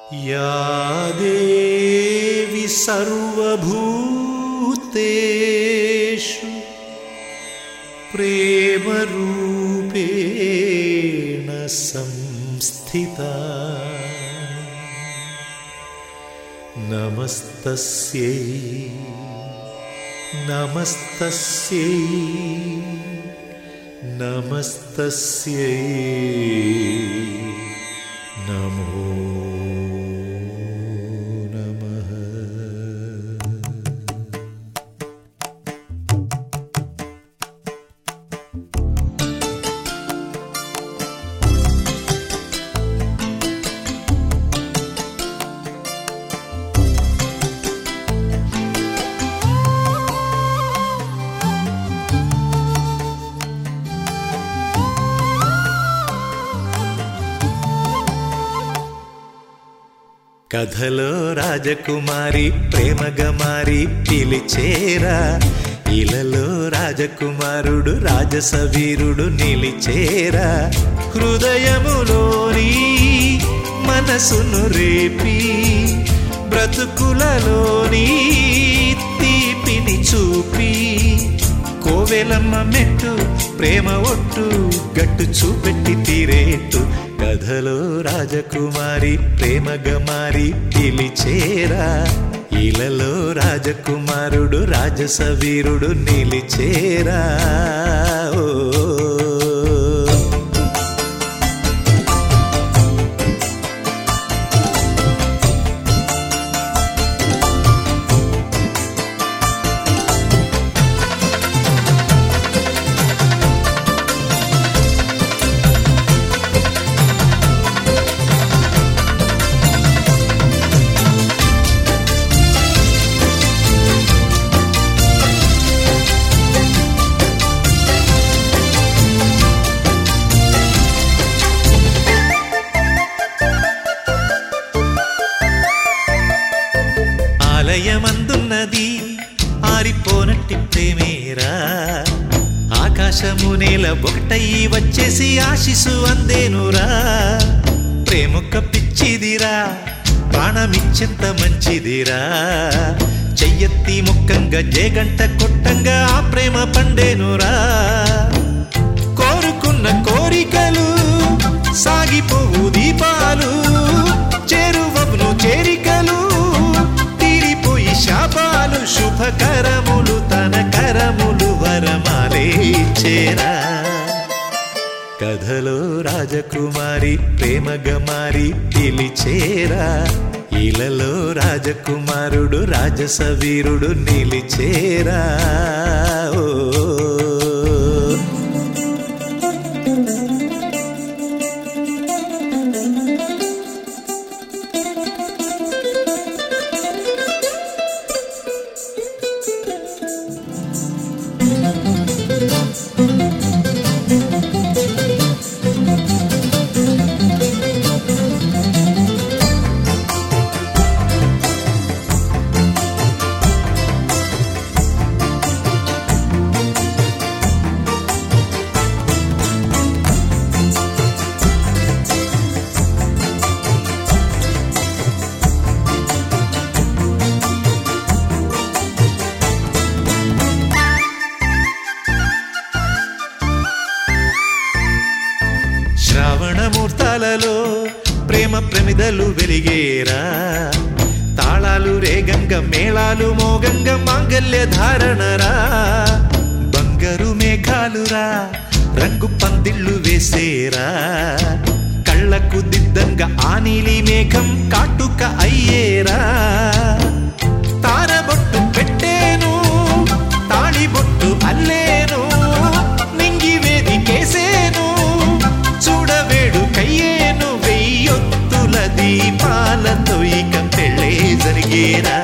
या देवी सर्वभूतेषु प्रेमरूपेण संस्थिता नमस्तस्यै नमस्तस्यै नमस्तस्यै नमो नमः కథలో రాజకుమారి ప్రేమగా మారి పిలిచేరా ఇలలో రాజకుమారుడు రాజసవీరుడు నిలిచేరా హృదయములోని మనసును రేపి బ్రతుకులలోని తీపిని చూపి కోవెలమ్మ మెట్టు ప్రేమ ఒట్టు గట్టు చూపెట్టి తీరేట్టు కథలో రాజకుమారి ప్రేమగా మారి పిలిచేరా ఇలలో రాజకుమారుడు రాజసవీరుడు నిలిచేరా ఓ ఆలయమందున్నది ఆరిపోనట్టి ప్రేమేరా ఆకాశము నేల ఒకటయ్యి వచ్చేసి ఆశిసు అందేనురా ప్రేమొక్క పిచ్చిదిరా ప్రాణమిచ్చెంత మంచిదిరా చెయ్యెత్తి ముక్కంగా జేగంట కొట్టంగా ఆ ప్రేమ పండేనురా కోరుకున్న కోరికలు సాగిపోవు దీపాలు చేరువను చేరికలు తీరిపోయి శాపాలు శుభకరములు తన కరములు వరమాలే చేరా కథలో రాజకుమారి ప్రేమగా మారి పిలిచేరా ఇలలో రాజకుమారుడు రాజసవీరుడు నిలిచేరా ఓ శ్రావణమూర్తాలలో ప్రేమ ప్రమిదలు వెలిగేరా తాళాలు రేగంగ మేళాలు మోగంగ మాంగల్య ధారణరా బంగారు మేఘాలురా రంగు పందిళ్ళు వేసేరా కళ్ళకు దిద్దంగా ఆ నీలి మేఘం కాటుక అయ్యేరా తారబొట్టు పెట్టేను తాళిబొట్టు అల్లేను నింగి వేదికేసేను చూడవేడు కయ్యేను వెయ్యొత్తుల దీపాలతో ఇక పెళ్ళే జరిగేరా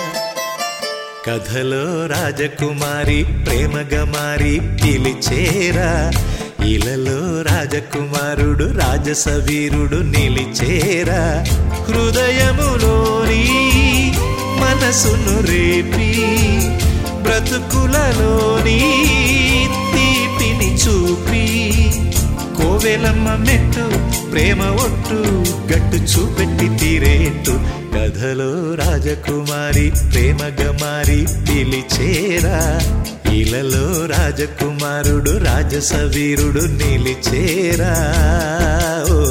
కథలో రాజకుమారి ప్రేమగా మారి పిలిచేరా ఇలలో రాజకుమారుడు రాజసవీరుడు నిలిచేరా హృదయములోని మనసును రేపి బ్రతుకులలోని తీపిని చూపి కోవెలమ్మ మెట్టు ప్రేమ ఒట్టు గట్టు చూపెట్టి తీరేట్టు రాధలో రాజకుమారి ప్రేమగా మారి పిలిచేరా ఇలలో రాజకుమారుడు రాజసవీరుడు నిలిచేరా ఓ